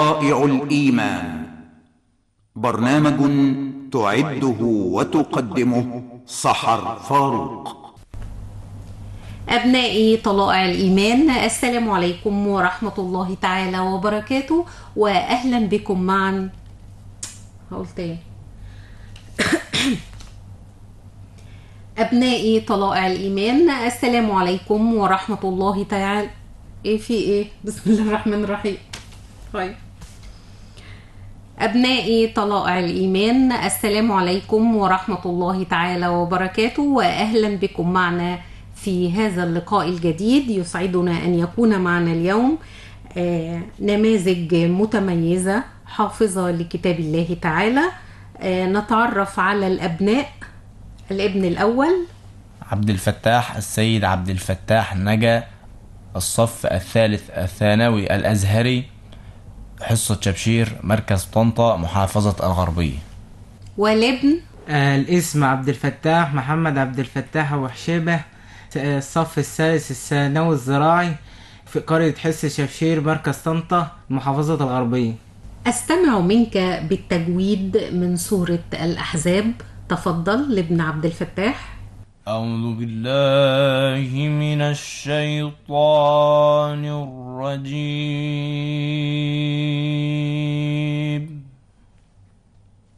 شرائع الإيمان برنامج تعده وتقدمه صحر فاروق أبنائي طلائع الإيمان السلام عليكم ورحمة الله تعالى وبركاته وأهلا بكم معا هقول تاني أبنائي طلائع الإيمان السلام عليكم ورحمة الله تعالى إيه في إيه بسم الله الرحمن الرحيم طيب أبنائي طلائع الإيمان السلام عليكم ورحمة الله تعالى وبركاته وأهلا بكم معنا في هذا اللقاء الجديد يسعدنا أن يكون معنا اليوم آه، نماذج متميزة حافظة لكتاب الله تعالى آه، نتعرف على الأبناء الابن الأول عبد الفتاح السيد عبد الفتاح نجا الصف الثالث الثانوي الأزهري حصة شبشير مركز طنطا محافظة الغربية والابن آه، الاسم عبد الفتاح محمد عبد الفتاح أبو حشيبة آه، الصف الثالث الثانوي الزراعي في قرية حس شبشير مركز طنطا محافظة الغربية أستمع منك بالتجويد من سورة الأحزاب تفضل لابن عبد الفتاح أعوذ بالله من الشيطان